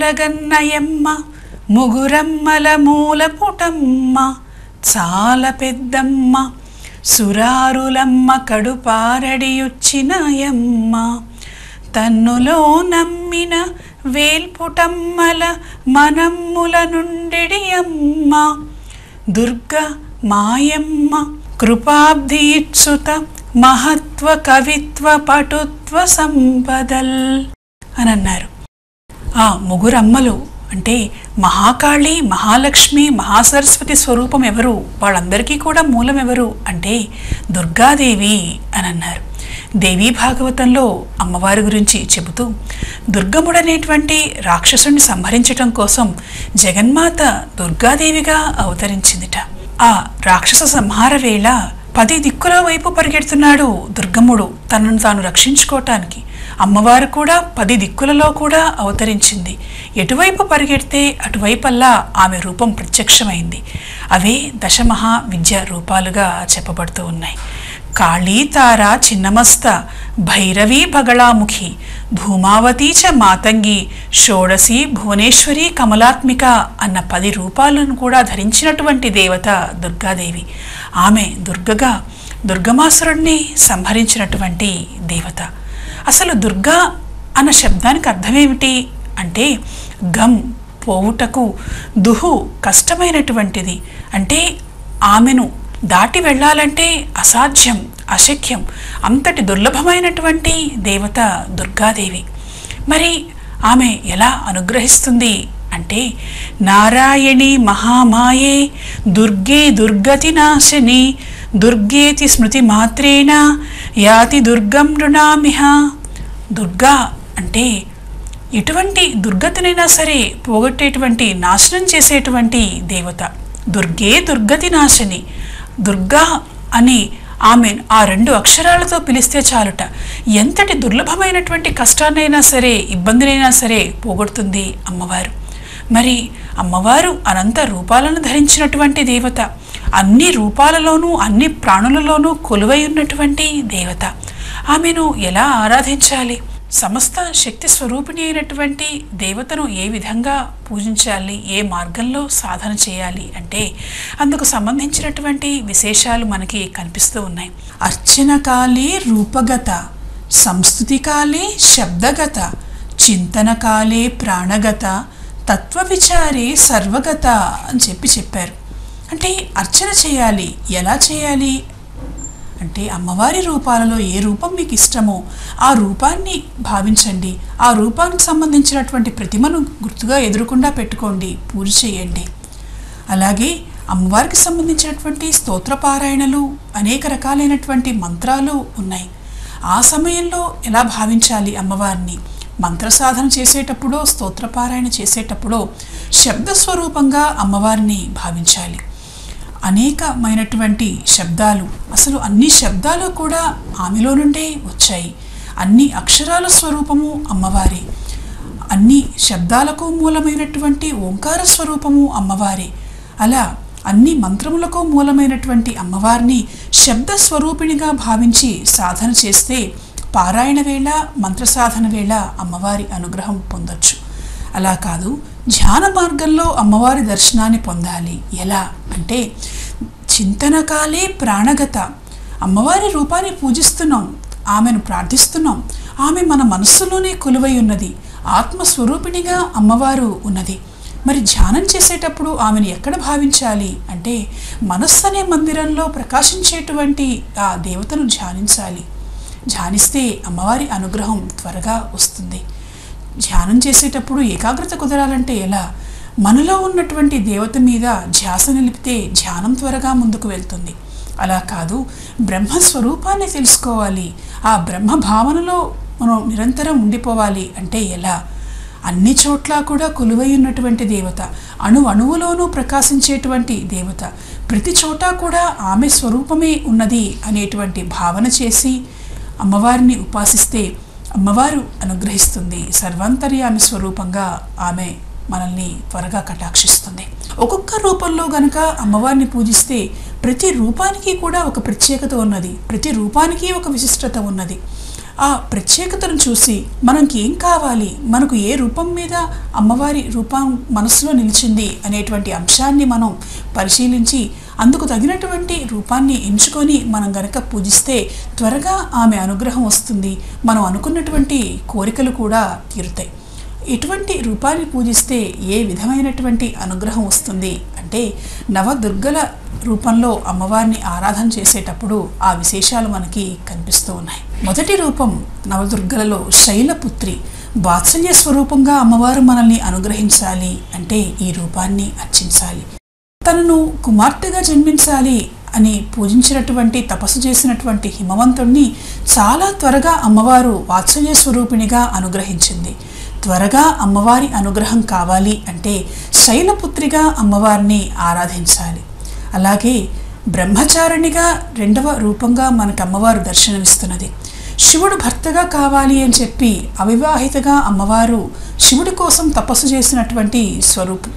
గన్నయమ్మ ముగురమ్మల మూల పుటమ్మ చాలా పెద్దమ్మ సురారులమ్మ కడుపారడియుచ్చినాయమ్మ తన్నులో నమ్మిన వేల్పుటమ్మల మనమ్ముల నుండిడి అమ్మ దుర్గ మాయమ్మ కృపాబ్ధి ఇచ్చుత మహత్వ కవిత్వ పటుత్వ సంపదల్ అని అన్నారు ఆ ముగ్గురమ్మలు అంటే మహాకాళి మహాలక్ష్మి మహాసరస్వతి స్వరూపం ఎవరు వాళ్ళందరికీ కూడా మూలం ఎవరు అంటే దుర్గాదేవి అని అన్నారు దేవీ భాగవతంలో అమ్మవారి గురించి చెబుతూ దుర్గముడనేటువంటి రాక్షసుని సంహరించటం కోసం జగన్మాత దుర్గాదేవిగా అవతరించిందిట ఆ రాక్షస సంహార వేళ పది దిక్కుల వైపు పరిగెడుతున్నాడు దుర్గముడు తనను తాను రక్షించుకోవటానికి అమ్మవారు కూడా పది దిక్కులలో కూడా అవతరించింది ఎటువైపు పరిగెడితే అటువైపల్లా ఆమె రూపం ప్రత్యక్షమైంది అవే దశమహా విద్య రూపాలుగా చెప్పబడుతూ ఉన్నాయి కాళీ తార చిన్నమస్త భైరవీ బగళాముఖి భూమావతి చ మాతంగి షోడసి భువనేశ్వరి కమలాత్మిక అన్న పది రూపాలను కూడా ధరించినటువంటి దేవత దుర్గాదేవి ఆమె దుర్గగా దుర్గమాసురుణ్ణి సంహరించినటువంటి దేవత అసలు దుర్గా అన్న శబ్దానికి అర్థమేమిటి అంటే గం పోవుటకు దుహు కష్టమైనటువంటిది అంటే ఆమెను దాటి వెళ్ళాలంటే అసాధ్యం అశక్యం అంతటి దుర్లభమైనటువంటి దేవత దుర్గాదేవి మరి ఆమె ఎలా అనుగ్రహిస్తుంది అంటే నారాయణి మహామాయే దుర్గే దుర్గతి నాశని దుర్గేతి స్మృతి మాత్రేణ యాతి దుర్గం నృణామిహ దుర్గా అంటే ఎటువంటి దుర్గతినైనా సరే పోగొట్టేటువంటి నాశనం చేసేటువంటి దేవత దుర్గే దుర్గతి నాశని దుర్గా అని ఆమె ఆ రెండు అక్షరాలతో పిలిస్తే చాలుట ఎంతటి దుర్లభమైనటువంటి కష్టాన్నైనా సరే ఇబ్బందినైనా సరే పోగొడుతుంది అమ్మవారు మరి అమ్మవారు అనంత రూపాలను ధరించినటువంటి దేవత అన్ని రూపాలలోనూ అన్ని ప్రాణులలోనూ కొలువై ఉన్నటువంటి దేవత ఆమెను ఎలా ఆరాధించాలి సమస్త శక్తి స్వరూపిణి అయినటువంటి దేవతను ఏ విధంగా పూజించాలి ఏ మార్గంలో సాధన చేయాలి అంటే అందుకు సంబంధించినటువంటి విశేషాలు మనకి కనిపిస్తూ ఉన్నాయి అర్చనకాలే రూపగత సంస్థుతికాలే శబ్దగత చింతనకాలే ప్రాణగత తత్వ విచారే సర్వగత అని చెప్పి చెప్పారు అంటే అర్చన చేయాలి ఎలా చేయాలి అంటే అమ్మవారి రూపాలలో ఏ రూపం మీకు ఇష్టమో ఆ రూపాన్ని భావించండి ఆ రూపానికి సంబంధించినటువంటి ప్రతిమను గుర్తుగా ఎదురుకుండా పెట్టుకోండి పూజ చేయండి అలాగే అమ్మవారికి సంబంధించినటువంటి స్తోత్రపారాయణలు అనేక రకాలైనటువంటి మంత్రాలు ఉన్నాయి ఆ సమయంలో ఎలా భావించాలి అమ్మవారిని మంత్ర సాధన చేసేటప్పుడో స్తోత్రపారాయణ చేసేటప్పుడో శబ్ద స్వరూపంగా అమ్మవారిని భావించాలి అనేకమైనటువంటి శబ్దాలు అసలు అన్ని శబ్దాలు కూడా ఆమెలో నుండే వచ్చాయి అన్ని అక్షరాల స్వరూపము అమ్మవారి అన్ని శబ్దాలకు మూలమైనటువంటి ఓంకార స్వరూపము అమ్మవారే అలా అన్ని మంత్రములకు మూలమైనటువంటి అమ్మవారిని శబ్ద స్వరూపిణిగా భావించి సాధన చేస్తే పారాయణ వేళ మంత్ర సాధన వేళ అమ్మవారి అనుగ్రహం పొందొచ్చు అలా కాదు ధ్యాన మార్గంలో అమ్మవారి దర్శనాన్ని పొందాలి ఎలా అంటే చింతనకాలే ప్రాణగత అమ్మవారి రూపాన్ని పూజిస్తున్నాం ఆమెను ప్రార్థిస్తున్నాం ఆమె మన మనస్సులోనే కొలువై ఉన్నది ఆత్మస్వరూపిణిగా అమ్మవారు ఉన్నది మరి ధ్యానం చేసేటప్పుడు ఆమెను ఎక్కడ భావించాలి అంటే మనస్సు అనే మందిరంలో ప్రకాశించేటువంటి ఆ దేవతను ధ్యానించాలి ధ్యానిస్తే అమ్మవారి అనుగ్రహం త్వరగా వస్తుంది ధ్యానం చేసేటప్పుడు ఏకాగ్రత కుదరాలంటే ఎలా మనలో ఉన్నటువంటి దేవత మీద ధ్యాస నిలిపితే ధ్యానం త్వరగా ముందుకు వెళ్తుంది అలా కాదు బ్రహ్మస్వరూపాన్ని తెలుసుకోవాలి ఆ బ్రహ్మ భావనలో మనం నిరంతరం ఉండిపోవాలి అంటే ఎలా అన్ని చోట్ల కూడా కొలువై ఉన్నటువంటి దేవత అణు అణువులోనూ ప్రకాశించేటువంటి దేవత ప్రతి చోట కూడా ఆమె స్వరూపమే ఉన్నది అనేటువంటి భావన చేసి అమ్మవారిని ఉపాసిస్తే అమ్మవారు అనుగ్రహిస్తుంది సర్వాంతర్యామి స్వరూపంగా ఆమె మనల్ని త్వరగా కటాక్షిస్తుంది ఒక్కొక్క రూపంలో గనక అమ్మవారిని పూజిస్తే ప్రతి రూపానికి కూడా ఒక ప్రత్యేకత ఉన్నది ప్రతి రూపానికి ఒక విశిష్టత ఉన్నది ఆ ప్రత్యేకతను చూసి మనకి ఏం కావాలి మనకు ఏ రూపం మీద అమ్మవారి రూపం మనసులో నిలిచింది అనేటువంటి అంశాన్ని మనం పరిశీలించి అందుకు తగినటువంటి రూపాన్ని ఎంచుకొని మనం గనక పూజిస్తే త్వరగా ఆమె అనుగ్రహం వస్తుంది మనం అనుకున్నటువంటి కోరికలు కూడా తీరుతాయి ఎటువంటి రూపాన్ని పూజిస్తే ఏ విధమైనటువంటి అనుగ్రహం వస్తుంది అంటే నవదుర్గల రూపంలో అమ్మవారిని ఆరాధన చేసేటప్పుడు ఆ విశేషాలు మనకి కనిపిస్తూ ఉన్నాయి మొదటి రూపం నవదుర్గలలో శైలపుత్రి వాత్సల్య స్వరూపంగా అమ్మవారు మనల్ని అనుగ్రహించాలి అంటే ఈ రూపాన్ని అర్చించాలి తనను కుమార్తెగా జన్మించాలి అని పూజించినటువంటి తపస్సు చేసినటువంటి హిమవంతుణ్ణి చాలా త్వరగా అమ్మవారు వాత్సల్య స్వరూపిణిగా అనుగ్రహించింది త్వరగా అమ్మవారి అనుగ్రహం కావాలి అంటే శైలపుత్రిగా అమ్మవారిని ఆరాధించాలి అలాగే బ్రహ్మచారిణిగా రెండవ రూపంగా మనకు అమ్మవారు దర్శనమిస్తున్నది శివుడు భర్తగా కావాలి అని చెప్పి అవివాహితగా అమ్మవారు శివుడి కోసం తపస్సు చేసినటువంటి స్వరూపం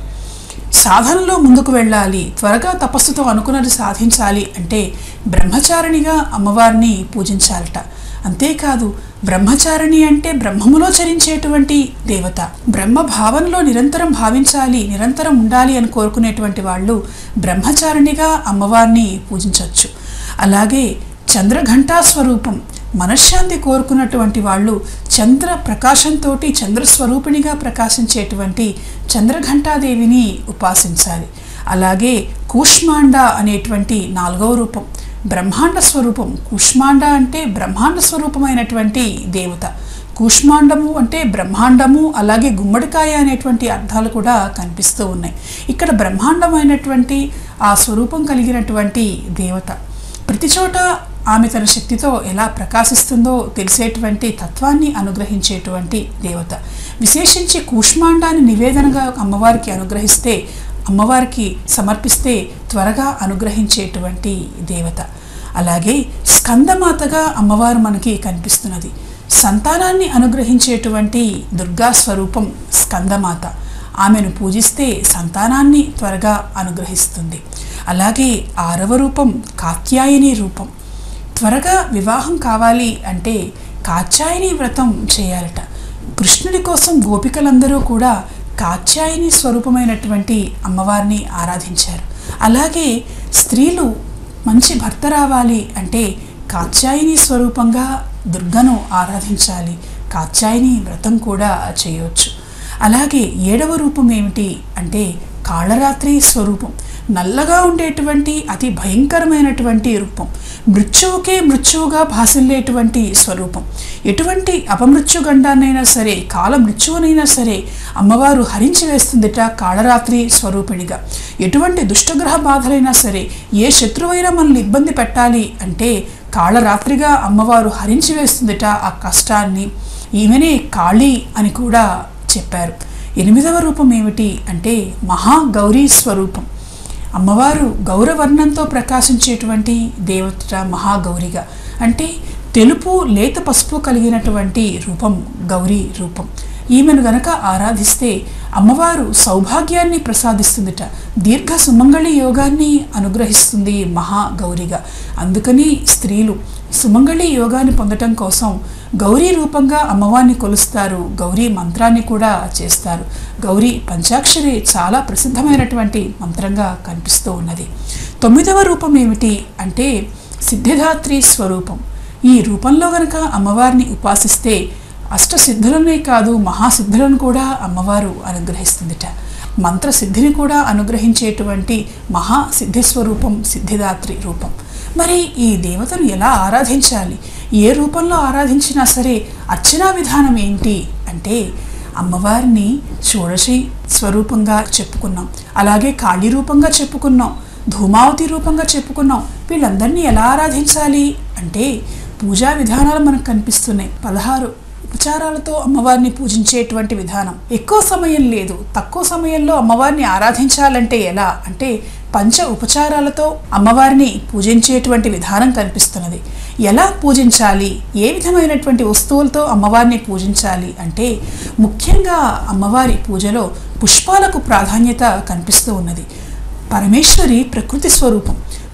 సాధనలో ముందుకు వెళ్ళాలి త్వరగా తపస్సుతో అనుకున్నది సాధించాలి అంటే బ్రహ్మచారిణిగా అమ్మవారిని పూజించాలట అంతేకాదు బ్రహ్మచారిణి అంటే బ్రహ్మములో చరించేటువంటి దేవత బ్రహ్మ భావనలో నిరంతరం భావించాలి నిరంతరం ఉండాలి అని కోరుకునేటువంటి వాళ్ళు బ్రహ్మచారిణిగా అమ్మవారిని పూజించవచ్చు అలాగే చంద్రఘంటా స్వరూపం మనశ్శాంతి కోరుకున్నటువంటి వాళ్ళు చంద్ర ప్రకాశంతో చంద్రస్వరూపిణిగా ప్రకాశించేటువంటి చంద్రఘంటాదేవిని ఉపాసించాలి అలాగే కూష్మాండ అనేటువంటి నాలుగవ రూపం బ్రహ్మాండ స్వరూపం కూష్మాండ అంటే బ్రహ్మాండ స్వరూపమైనటువంటి దేవత కూష్మాండము అంటే బ్రహ్మాండము అలాగే గుమ్మడికాయ అనేటువంటి అర్థాలు కూడా కనిపిస్తూ ఉన్నాయి ఇక్కడ బ్రహ్మాండమైనటువంటి ఆ స్వరూపం కలిగినటువంటి దేవత ప్రతి చోట ఆమె తన శక్తితో ఎలా ప్రకాశిస్తుందో తెలిసేటువంటి తత్వాన్ని అనుగ్రహించేటువంటి దేవత విశేషించి కూష్మాండాన్ని నివేదనగా అమ్మవారికి అనుగ్రహిస్తే అమ్మవారికి సమర్పిస్తే త్వరగా అనుగ్రహించేటువంటి దేవత అలాగే స్కందమాతగా అమ్మవారు మనకి కనిపిస్తున్నది సంతానాన్ని అనుగ్రహించేటువంటి దుర్గా స్వరూపం స్కందమాత ఆమెను పూజిస్తే సంతానాన్ని త్వరగా అనుగ్రహిస్తుంది అలాగే ఆరవ రూపం కాత్యాయని రూపం త్వరగా వివాహం కావాలి అంటే కాత్యాయని వ్రతం చేయాలట కృష్ణుడి కోసం గోపికలందరూ కూడా కాత్యాయని స్వరూపమైనటువంటి అమ్మవారిని ఆరాధించారు అలాగే స్త్రీలు మంచి భర్త రావాలి అంటే కాత్యాయని స్వరూపంగా దుర్గను ఆరాధించాలి కాత్యాయని వ్రతం కూడా చేయవచ్చు అలాగే ఏడవ రూపం ఏమిటి అంటే కాళరాత్రి స్వరూపం నల్లగా ఉండేటువంటి అతి భయంకరమైనటువంటి రూపం మృత్యువుకే మృత్యువుగా భాసిల్లేటువంటి స్వరూపం ఎటువంటి అపమృత్యు గండాన్నైనా సరే కాల మృత్యువునైనా సరే అమ్మవారు హరించి వేస్తుందిట కాళరాత్రి స్వరూపిణిగా ఎటువంటి దుష్టగ్రహ బాధలైనా సరే ఏ శత్రువైనా మనల్ని ఇబ్బంది పెట్టాలి అంటే కాళరాత్రిగా అమ్మవారు హరించి వేస్తుందిట ఆ కష్టాన్ని ఈమెనే కాళీ అని కూడా చెప్పారు ఎనిమిదవ రూపం ఏమిటి అంటే మహాగౌరీ స్వరూపం అమ్మవారు గౌరవర్ణంతో ప్రకాశించేటువంటి దేవత మహాగౌరిగా అంటే తెలుపు లేత పసుపు కలిగినటువంటి రూపం గౌరీ రూపం ఈమెను గనక ఆరాధిస్తే అమ్మవారు సౌభాగ్యాన్ని ప్రసాదిస్తుందిట దీర్ఘ సుమంగళి యోగాన్ని అనుగ్రహిస్తుంది మహాగౌరిగా అందుకని స్త్రీలు సుమంగళి యోగాన్ని పొందటం కోసం గౌరీ రూపంగా అమ్మవారిని కొలుస్తారు గౌరీ మంత్రాన్ని కూడా చేస్తారు గౌరీ పంచాక్షరి చాలా ప్రసిద్ధమైనటువంటి మంత్రంగా కనిపిస్తూ ఉన్నది తొమ్మిదవ రూపం ఏమిటి అంటే సిద్ధిదాత్రి స్వరూపం ఈ రూపంలో గనక అమ్మవారిని ఉపాసిస్తే అష్టసిద్ధులనే కాదు మహాసిద్ధులను కూడా అమ్మవారు అనుగ్రహిస్తుందిట మంత్రసిద్ధిని కూడా అనుగ్రహించేటువంటి మహాసిద్ధి స్వరూపం సిద్ధిదాత్రి రూపం మరి ఈ దేవతను ఎలా ఆరాధించాలి ఏ రూపంలో ఆరాధించినా సరే అర్చనా విధానం ఏంటి అంటే అమ్మవారిని షోడశి స్వరూపంగా చెప్పుకున్నాం అలాగే కాళీ రూపంగా చెప్పుకున్నాం ధూమావతి రూపంగా చెప్పుకున్నాం వీళ్ళందరినీ ఎలా ఆరాధించాలి అంటే పూజా విధానాలు మనకు కనిపిస్తున్నాయి పదహారు ఉపచారాలతో అమ్మవారిని పూజించేటువంటి విధానం ఎక్కువ సమయం లేదు తక్కువ సమయంలో అమ్మవారిని ఆరాధించాలంటే ఎలా అంటే పంచ ఉపచారాలతో అమ్మవారిని పూజించేటువంటి విధానం కనిపిస్తున్నది ఎలా పూజించాలి ఏ విధమైనటువంటి వస్తువులతో అమ్మవారిని పూజించాలి అంటే ముఖ్యంగా అమ్మవారి పూజలో పుష్పాలకు ప్రాధాన్యత కనిపిస్తూ ఉన్నది పరమేశ్వరి ప్రకృతి స్వరూపం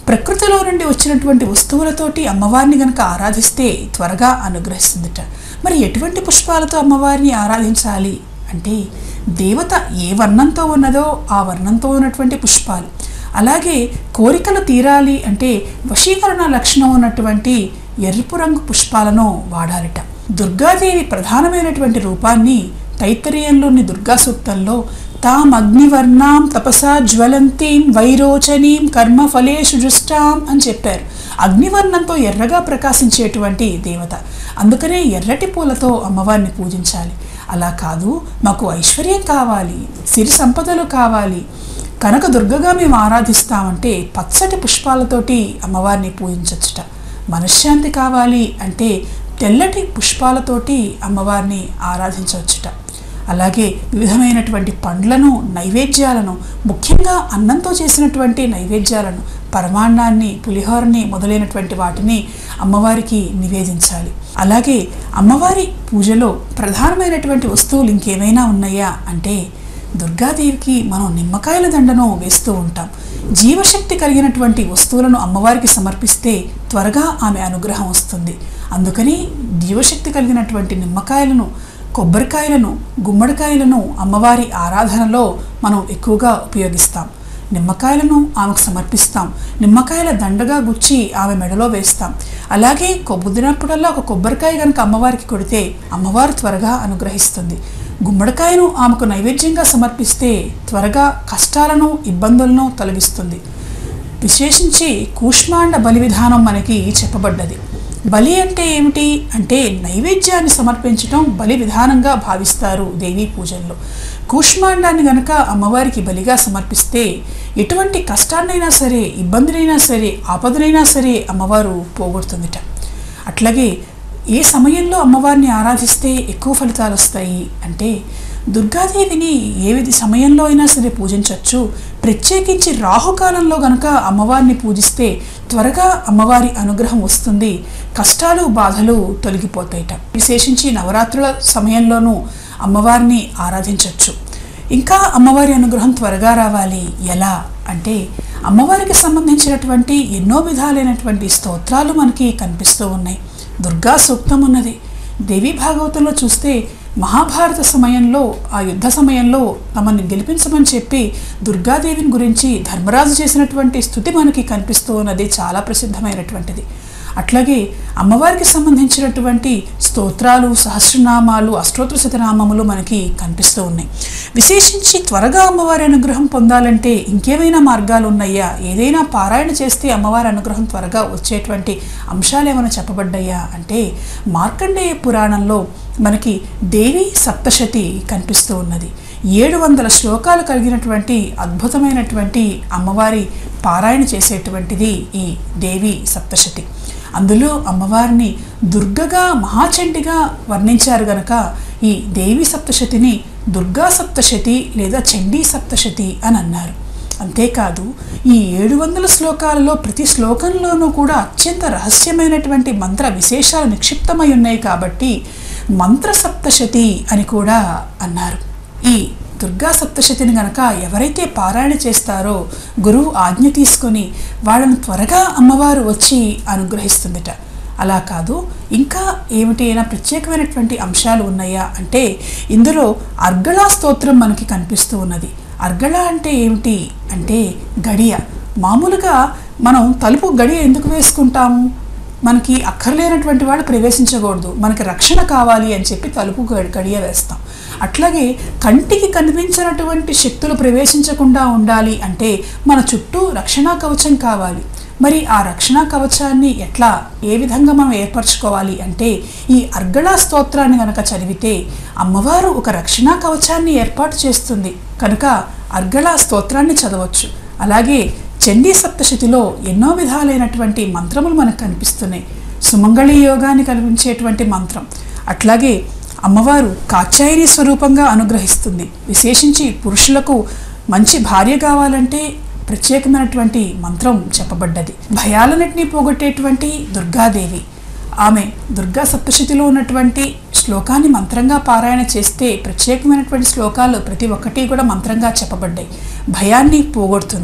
ప్రకృతిలో నుండి వచ్చినటువంటి వస్తువులతోటి అమ్మవారిని గనక ఆరాధిస్తే త్వరగా అనుగ్రహిస్తుందిట మరి ఎటువంటి పుష్పాలతో అమ్మవారిని ఆరాధించాలి అంటే దేవత ఏ వర్ణంతో ఉన్నదో ఆ వర్ణంతో ఉన్నటువంటి పుష్పాలు అలాగే కోరికలు తీరాలి అంటే వశీకరణ లక్షణం ఉన్నటువంటి ఎరుపు రంగు పుష్పాలను వాడాలిట దుర్గాదేవి ప్రధానమైనటువంటి రూపాన్ని తైత్తరీయంలోని దుర్గా సూక్తంలో తామగ్నివర్ణాం తపసా జ్వలంతీం వైరోచనీం కర్మ ఫలేషు జుష్టాం అని చెప్పారు అగ్నివర్ణంతో ఎర్రగా ప్రకాశించేటువంటి దేవత అందుకనే ఎర్రటి పూలతో అమ్మవారిని పూజించాలి అలా కాదు మాకు ఐశ్వర్యం కావాలి సిరి సంపదలు కావాలి కనక దుర్గగా మేము ఆరాధిస్తామంటే పచ్చటి పుష్పాలతోటి అమ్మవారిని పూజించచ్చుట మనశ్శాంతి కావాలి అంటే తెల్లటి పుష్పాలతోటి అమ్మవారిని ఆరాధించవచ్చుట అలాగే వివిధమైనటువంటి పండ్లను నైవేద్యాలను ముఖ్యంగా అన్నంతో చేసినటువంటి నైవేద్యాలను పరమాన్నాన్ని పులిహోరని మొదలైనటువంటి వాటిని అమ్మవారికి నివేదించాలి అలాగే అమ్మవారి పూజలో ప్రధానమైనటువంటి వస్తువులు ఇంకేమైనా ఉన్నాయా అంటే దుర్గాదేవికి మనం నిమ్మకాయల దండను వేస్తూ ఉంటాం జీవశక్తి కలిగినటువంటి వస్తువులను అమ్మవారికి సమర్పిస్తే త్వరగా ఆమె అనుగ్రహం వస్తుంది అందుకని జీవశక్తి కలిగినటువంటి నిమ్మకాయలను కొబ్బరికాయలను గుమ్మడికాయలను అమ్మవారి ఆరాధనలో మనం ఎక్కువగా ఉపయోగిస్తాం నిమ్మకాయలను ఆమెకు సమర్పిస్తాం నిమ్మకాయల దండగా గుచ్చి ఆమె మెడలో వేస్తాం అలాగే కొబ్బుదినప్పుడల్లా ఒక కొబ్బరికాయ కనుక అమ్మవారికి కొడితే అమ్మవారు త్వరగా అనుగ్రహిస్తుంది గుమ్మడికాయను ఆమెకు నైవేద్యంగా సమర్పిస్తే త్వరగా కష్టాలను ఇబ్బందులను తొలగిస్తుంది విశేషించి కూష్మాండ బలి విధానం మనకి చెప్పబడ్డది బలి అంటే ఏమిటి అంటే నైవేద్యాన్ని సమర్పించడం బలి విధానంగా భావిస్తారు దేవీ పూజల్లో కూష్మాండాన్ని గనక అమ్మవారికి బలిగా సమర్పిస్తే ఎటువంటి కష్టాన్నైనా సరే ఇబ్బందినైనా సరే ఆపదనైనా సరే అమ్మవారు పోగొడుతుందిట అట్లాగే ఏ సమయంలో అమ్మవారిని ఆరాధిస్తే ఎక్కువ ఫలితాలు వస్తాయి అంటే దుర్గాదేవిని ఏ విధి సమయంలో అయినా సరే పూజించవచ్చు ప్రత్యేకించి రాహుకాలంలో గనక అమ్మవారిని పూజిస్తే త్వరగా అమ్మవారి అనుగ్రహం వస్తుంది కష్టాలు బాధలు తొలగిపోతాయిట విశేషించి నవరాత్రుల సమయంలోనూ అమ్మవారిని ఆరాధించవచ్చు ఇంకా అమ్మవారి అనుగ్రహం త్వరగా రావాలి ఎలా అంటే అమ్మవారికి సంబంధించినటువంటి ఎన్నో విధాలైనటువంటి స్తోత్రాలు మనకి కనిపిస్తూ ఉన్నాయి దుర్గా సూక్తం ఉన్నది దేవీ భాగవతంలో చూస్తే మహాభారత సమయంలో ఆ యుద్ధ సమయంలో తమని గెలిపించమని చెప్పి దుర్గాదేవిని గురించి ధర్మరాజు చేసినటువంటి స్థుతి మనకి కనిపిస్తూ ఉన్నది చాలా ప్రసిద్ధమైనటువంటిది అట్లాగే అమ్మవారికి సంబంధించినటువంటి స్తోత్రాలు సహస్రనామాలు అష్టోత్తర శతనామములు మనకి కనిపిస్తూ ఉన్నాయి విశేషించి త్వరగా అమ్మవారి అనుగ్రహం పొందాలంటే ఇంకేమైనా మార్గాలు ఉన్నాయా ఏదైనా పారాయణ చేస్తే అమ్మవారి అనుగ్రహం త్వరగా వచ్చేటువంటి అంశాలు ఏమైనా చెప్పబడ్డాయా అంటే మార్కండేయ పురాణంలో మనకి దేవి సప్తశతి కనిపిస్తూ ఉన్నది ఏడు వందల శ్లోకాలు కలిగినటువంటి అద్భుతమైనటువంటి అమ్మవారి పారాయణ చేసేటువంటిది ఈ దేవి సప్తశతి అందులో అమ్మవారిని దుర్గగా మహాచండిగా వర్ణించారు గనక ఈ దేవి సప్తశతిని దుర్గా సప్తశతి లేదా చండీ సప్తశతి అని అన్నారు అంతేకాదు ఈ ఏడు వందల శ్లోకాలలో ప్రతి శ్లోకంలోనూ కూడా అత్యంత రహస్యమైనటువంటి మంత్ర విశేషాలు నిక్షిప్తమై ఉన్నాయి కాబట్టి మంత్ర సప్తశతి అని కూడా అన్నారు ఈ దుర్గా సప్తశతిని గనక ఎవరైతే పారాయణ చేస్తారో గురువు ఆజ్ఞ తీసుకొని వాళ్ళని త్వరగా అమ్మవారు వచ్చి అనుగ్రహిస్తుందిట అలా కాదు ఇంకా ఏమిటి అయినా ప్రత్యేకమైనటువంటి అంశాలు ఉన్నాయా అంటే ఇందులో అర్గళా స్తోత్రం మనకి కనిపిస్తూ ఉన్నది అర్గళ అంటే ఏమిటి అంటే గడియ మామూలుగా మనం తలుపు గడియ ఎందుకు వేసుకుంటాము మనకి అక్కర్లేనటువంటి వాళ్ళు ప్రవేశించకూడదు మనకి రక్షణ కావాలి అని చెప్పి తలుపు గ- గడియ వేస్తాం అట్లాగే కంటికి కనిపించినటువంటి శక్తులు ప్రవేశించకుండా ఉండాలి అంటే మన చుట్టూ రక్షణ కవచం కావాలి మరి ఆ రక్షణ కవచాన్ని ఎట్లా ఏ విధంగా మనం ఏర్పరచుకోవాలి అంటే ఈ అర్గళా స్తోత్రాన్ని కనుక చదివితే అమ్మవారు ఒక రక్షణ కవచాన్ని ఏర్పాటు చేస్తుంది కనుక అర్గళా స్తోత్రాన్ని చదవచ్చు అలాగే చండీ సప్తశతిలో ఎన్నో విధాలైనటువంటి మంత్రములు మనకు కనిపిస్తున్నాయి సుమంగళి యోగాన్ని కల్పించేటువంటి మంత్రం అట్లాగే అమ్మవారు కాచాయిని స్వరూపంగా అనుగ్రహిస్తుంది విశేషించి పురుషులకు మంచి భార్య కావాలంటే ప్రత్యేకమైనటువంటి మంత్రం చెప్పబడ్డది భయాలన్నింటినీ పోగొట్టేటువంటి దుర్గాదేవి ఆమె దుర్గా సప్తశతిలో ఉన్నటువంటి శ్లోకాన్ని మంత్రంగా పారాయణ చేస్తే ప్రత్యేకమైనటువంటి శ్లోకాలు ప్రతి ఒక్కటి కూడా మంత్రంగా చెప్పబడ్డాయి భయాన్ని పోగొడుతుంది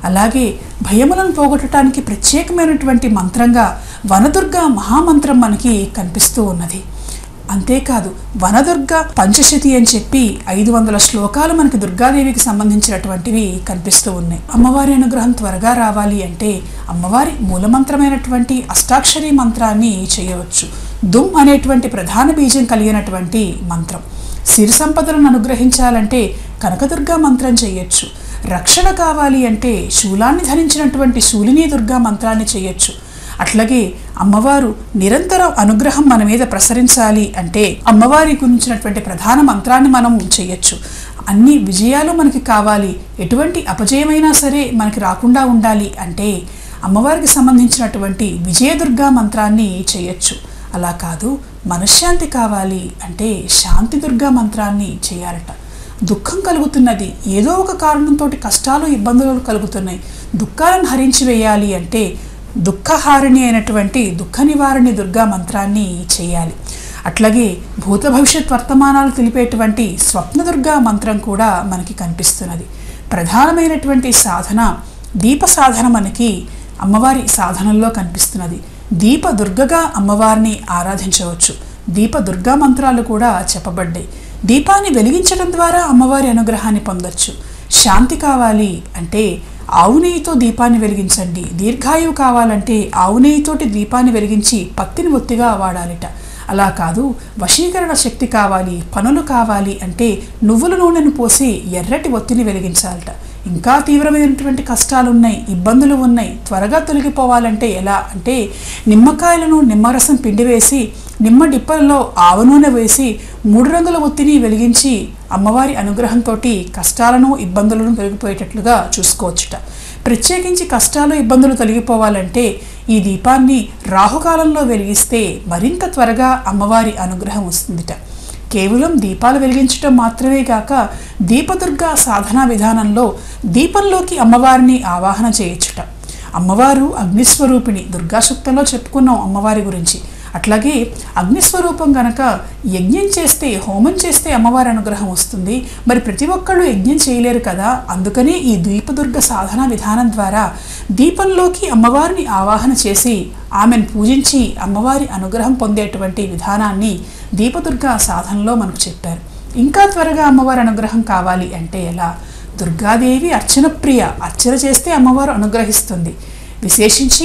అలాగే భయములను పోగొట్టడానికి ప్రత్యేకమైనటువంటి మంత్రంగా వనదుర్గ మహామంత్రం మనకి కనిపిస్తూ ఉన్నది అంతేకాదు వనదుర్గ పంచశతి అని చెప్పి ఐదు వందల శ్లోకాలు మనకి దుర్గాదేవికి సంబంధించినటువంటివి కనిపిస్తూ ఉన్నాయి అమ్మవారి అనుగ్రహం త్వరగా రావాలి అంటే అమ్మవారి మూలమంత్రమైనటువంటి అష్టాక్షరి మంత్రాన్ని చేయవచ్చు దుమ్ అనేటువంటి ప్రధాన బీజం కలిగినటువంటి మంత్రం సిరి సంపదలను అనుగ్రహించాలంటే కనకదుర్గా మంత్రం చేయొచ్చు రక్షణ కావాలి అంటే శూలాన్ని ధరించినటువంటి శూలిని దుర్గా మంత్రాన్ని చేయొచ్చు అట్లాగే అమ్మవారు నిరంతరం అనుగ్రహం మన మీద ప్రసరించాలి అంటే అమ్మవారి గురించినటువంటి ప్రధాన మంత్రాన్ని మనం చేయొచ్చు అన్ని విజయాలు మనకి కావాలి ఎటువంటి అపజయమైనా సరే మనకి రాకుండా ఉండాలి అంటే అమ్మవారికి సంబంధించినటువంటి విజయదుర్గా మంత్రాన్ని చేయొచ్చు అలా కాదు మనశ్శాంతి కావాలి అంటే శాంతి దుర్గా మంత్రాన్ని చేయాలట దుఃఖం కలుగుతున్నది ఏదో ఒక కారణంతో కష్టాలు ఇబ్బందులు కలుగుతున్నాయి దుఃఖాలను హరించి వేయాలి అంటే దుఃఖహారిణి అయినటువంటి దుఃఖ నివారణి దుర్గా మంత్రాన్ని చేయాలి అట్లాగే భూత భవిష్యత్ వర్తమానాలు తెలిపేటువంటి స్వప్నదుర్గా మంత్రం కూడా మనకి కనిపిస్తున్నది ప్రధానమైనటువంటి సాధన దీప సాధన మనకి అమ్మవారి సాధనల్లో కనిపిస్తున్నది దీప దుర్గగా అమ్మవారిని ఆరాధించవచ్చు దీప దుర్గా మంత్రాలు కూడా చెప్పబడ్డాయి దీపాన్ని వెలిగించడం ద్వారా అమ్మవారి అనుగ్రహాన్ని పొందొచ్చు శాంతి కావాలి అంటే ఆవు నెయ్యితో దీపాన్ని వెలిగించండి దీర్ఘాయువు కావాలంటే ఆవు నెయ్యితోటి దీపాన్ని వెలిగించి పత్తిని ఒత్తిగా వాడాలిట అలా కాదు వశీకరణ శక్తి కావాలి పనులు కావాలి అంటే నువ్వుల నూనెను పోసి ఎర్రటి ఒత్తిని వెలిగించాలట ఇంకా తీవ్రమైనటువంటి కష్టాలు ఉన్నాయి ఇబ్బందులు ఉన్నాయి త్వరగా తొలగిపోవాలంటే ఎలా అంటే నిమ్మకాయలను నిమ్మరసం పిండి వేసి నిమ్మ డిప్పలలో ఆవ నూనె వేసి మూడు రంగుల ఒత్తిని వెలిగించి అమ్మవారి అనుగ్రహంతో కష్టాలను ఇబ్బందులను తొలగిపోయేటట్లుగా చూసుకోవచ్చుట ప్రత్యేకించి కష్టాలు ఇబ్బందులు తొలగిపోవాలంటే ఈ దీపాన్ని రాహుకాలంలో వెలిగిస్తే మరింత త్వరగా అమ్మవారి అనుగ్రహం వస్తుందిట కేవలం దీపాలు వెలిగించడం మాత్రమే కాక దీపదుర్గ సాధనా విధానంలో దీపంలోకి అమ్మవారిని ఆవాహన చేయొచ్చుట అమ్మవారు అగ్నిస్వరూపిణి దుర్గాశక్తంలో చెప్పుకున్నాం అమ్మవారి గురించి అట్లాగే అగ్నిస్వరూపం గనక యజ్ఞం చేస్తే హోమం చేస్తే అమ్మవారి అనుగ్రహం వస్తుంది మరి ప్రతి ఒక్కళ్ళు యజ్ఞం చేయలేరు కదా అందుకనే ఈ దీపదుర్గ సాధన విధానం ద్వారా దీపంలోకి అమ్మవారిని ఆవాహన చేసి ఆమెను పూజించి అమ్మవారి అనుగ్రహం పొందేటువంటి విధానాన్ని దీపదుర్గ సాధనలో మనకు చెప్పారు ఇంకా త్వరగా అమ్మవారి అనుగ్రహం కావాలి అంటే ఎలా దుర్గాదేవి అర్చన ప్రియ అర్చన చేస్తే అమ్మవారు అనుగ్రహిస్తుంది విశేషించి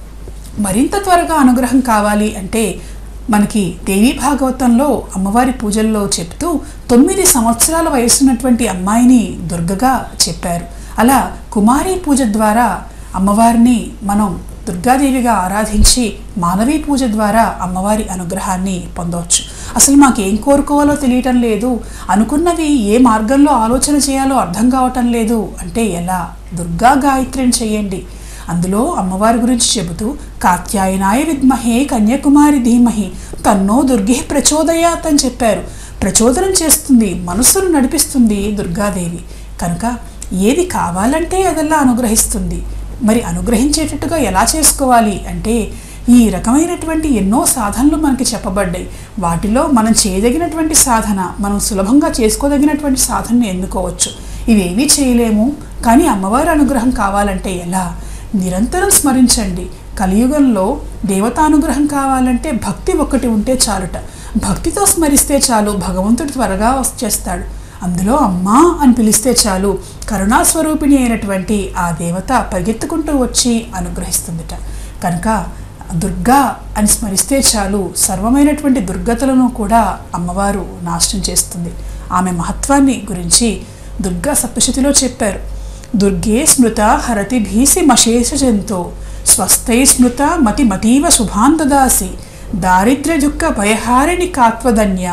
మరింత త్వరగా అనుగ్రహం కావాలి అంటే మనకి దేవీ భాగవతంలో అమ్మవారి పూజల్లో చెప్తూ తొమ్మిది సంవత్సరాల వయసున్నటువంటి అమ్మాయిని దుర్గగా చెప్పారు అలా కుమారి పూజ ద్వారా అమ్మవారిని మనం దుర్గాదేవిగా ఆరాధించి మానవీ పూజ ద్వారా అమ్మవారి అనుగ్రహాన్ని పొందవచ్చు అసలు మాకు ఏం కోరుకోవాలో తెలియటం లేదు అనుకున్నవి ఏ మార్గంలో ఆలోచన చేయాలో అర్థం కావటం లేదు అంటే ఎలా దుర్గా గాయత్రిని చేయండి అందులో అమ్మవారి గురించి చెబుతూ కాత్యాయనాయ విద్మహే కన్యాకుమారి ధీమహి తన్నో దుర్గి ప్రచోదయాత్ అని చెప్పారు ప్రచోదనం చేస్తుంది మనసును నడిపిస్తుంది దుర్గాదేవి కనుక ఏది కావాలంటే అదల్లా అనుగ్రహిస్తుంది మరి అనుగ్రహించేటట్టుగా ఎలా చేసుకోవాలి అంటే ఈ రకమైనటువంటి ఎన్నో సాధనలు మనకి చెప్పబడ్డాయి వాటిలో మనం చేయదగినటువంటి సాధన మనం సులభంగా చేసుకోదగినటువంటి సాధనను ఎన్నుకోవచ్చు ఇవేమీ చేయలేము కానీ అమ్మవారి అనుగ్రహం కావాలంటే ఎలా నిరంతరం స్మరించండి కలియుగంలో దేవతానుగ్రహం కావాలంటే భక్తి ఒక్కటి ఉంటే చాలుట భక్తితో స్మరిస్తే చాలు భగవంతుడు త్వరగా వచ్చేస్తాడు అందులో అమ్మా అని పిలిస్తే చాలు కరుణాస్వరూపిణి అయినటువంటి ఆ దేవత పరిగెత్తుకుంటూ వచ్చి అనుగ్రహిస్తుందిట కనుక దుర్గా అని స్మరిస్తే చాలు సర్వమైనటువంటి దుర్గతలను కూడా అమ్మవారు నాశనం చేస్తుంది ఆమె మహత్వాన్ని గురించి దుర్గా సప్తశతిలో చెప్పారు దుర్గే స్మృత హరతి భీసి మశేష జంతో స్వస్థై స్మృత మతి మతీవ శుభాంతదాసి దారిద్ర్య దుఃఖ భయహారిణి కాత్వధన్య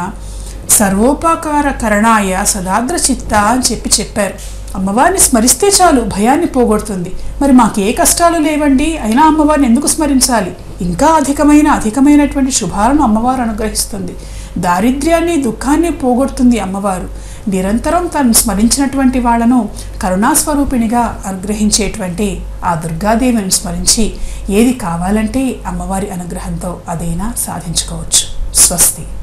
సర్వోపకార కరణాయ సదాద్ర చిత్త అని చెప్పి చెప్పారు అమ్మవారిని స్మరిస్తే చాలు భయాన్ని పోగొడుతుంది మరి మాకు ఏ కష్టాలు లేవండి అయినా అమ్మవారిని ఎందుకు స్మరించాలి ఇంకా అధికమైన అధికమైనటువంటి శుభాలను అమ్మవారు అనుగ్రహిస్తుంది దారిద్ర్యాన్ని దుఃఖాన్ని పోగొడుతుంది అమ్మవారు నిరంతరం తను స్మరించినటువంటి వాళ్లను కరుణాస్వరూపిణిగా అనుగ్రహించేటువంటి ఆ దుర్గాదేవిని స్మరించి ఏది కావాలంటే అమ్మవారి అనుగ్రహంతో అదైనా సాధించుకోవచ్చు స్వస్తి